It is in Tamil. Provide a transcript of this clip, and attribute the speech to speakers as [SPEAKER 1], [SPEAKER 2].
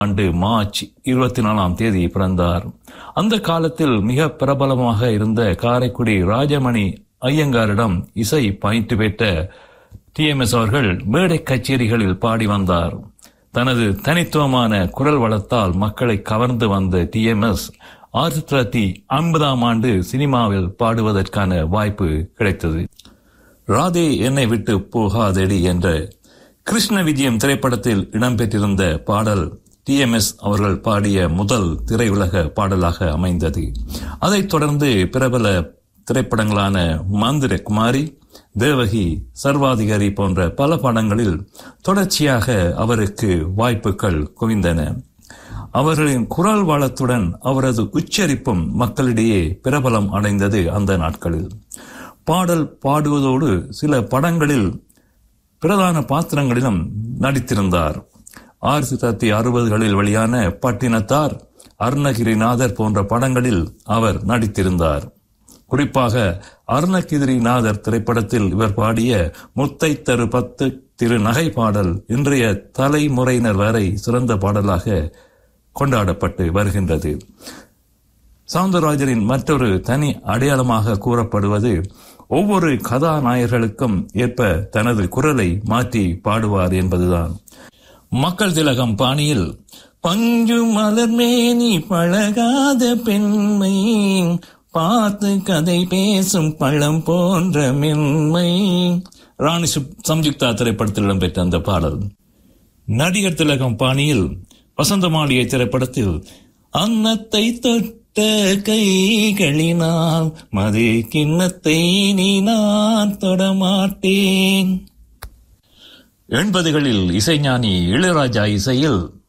[SPEAKER 1] ஆண்டு மார்ச் இருபத்தி நாலாம் தேதி பிறந்தார் அந்த காலத்தில் மிக பிரபலமாக இருந்த காரைக்குடி ராஜமணி ஐயங்காரிடம் இசை பயிற்று பெற்ற டிஎம்எஸ் அவர்கள் மேடை கச்சேரிகளில் பாடி வந்தார் தனது தனித்துவமான குரல் வளத்தால் மக்களை கவர்ந்து வந்த டிஎம்எஸ் ஆயிரத்தி தொள்ளாயிரத்தி ஐம்பதாம் ஆண்டு சினிமாவில் பாடுவதற்கான வாய்ப்பு கிடைத்தது ராதே என்னை விட்டு போகாதடி என்ற கிருஷ்ண விஜயம் திரைப்படத்தில் இடம்பெற்றிருந்த பாடல் டிஎம்எஸ் அவர்கள் பாடிய முதல் திரையுலக பாடலாக அமைந்தது அதைத் தொடர்ந்து பிரபல திரைப்படங்களான மந்திர குமாரி தேவகி சர்வாதிகாரி போன்ற பல படங்களில் தொடர்ச்சியாக அவருக்கு வாய்ப்புகள் குவிந்தன அவர்களின் குரல் வளத்துடன் அவரது உச்சரிப்பும் மக்களிடையே பிரபலம் அடைந்தது அந்த நாட்களில் பாடல் பாடுவதோடு சில படங்களில் பிரதான பாத்திரங்களிலும் நடித்திருந்தார் ஆயிரத்தி தொள்ளாயிரத்தி அறுபதுகளில் வெளியான பட்டினத்தார் அருணகிரிநாதர் போன்ற படங்களில் அவர் நடித்திருந்தார் குறிப்பாக அருணகிரிநாதர் திரைப்படத்தில் இவர் பாடிய முத்தை தரு பத்து திரு நகை பாடல் இன்றைய தலைமுறையினர் வரை சிறந்த பாடலாக கொண்டாடப்பட்டு வருகின்றது சவுந்தரராஜரின் மற்றொரு தனி அடையாளமாக கூறப்படுவது ஒவ்வொரு கதாநாயகர்களுக்கும் ஏற்ப தனது குரலை மாற்றி பாடுவார் என்பதுதான் மக்கள் திலகம் பாணியில் பஞ்சு மலர் மேனி பழகாத பெண்மை பார்த்து கதை பேசும் பழம் போன்ற மென்மை ராணி சுப்- சம்யுக்தா திரைப்படத்தில் இடம்பெற்ற அந்த பாடல் நடிகர் திலகம் பாணியில் வசந்தமாளிகை திரைப்படத்தில் அன்னத்தை தொட்ட கைகளினால் மது கிண்ணத்தை நீ நான் தொடமாட்டேன் எண்பதுகளில் இசைஞானி இளையராஜா இசையில்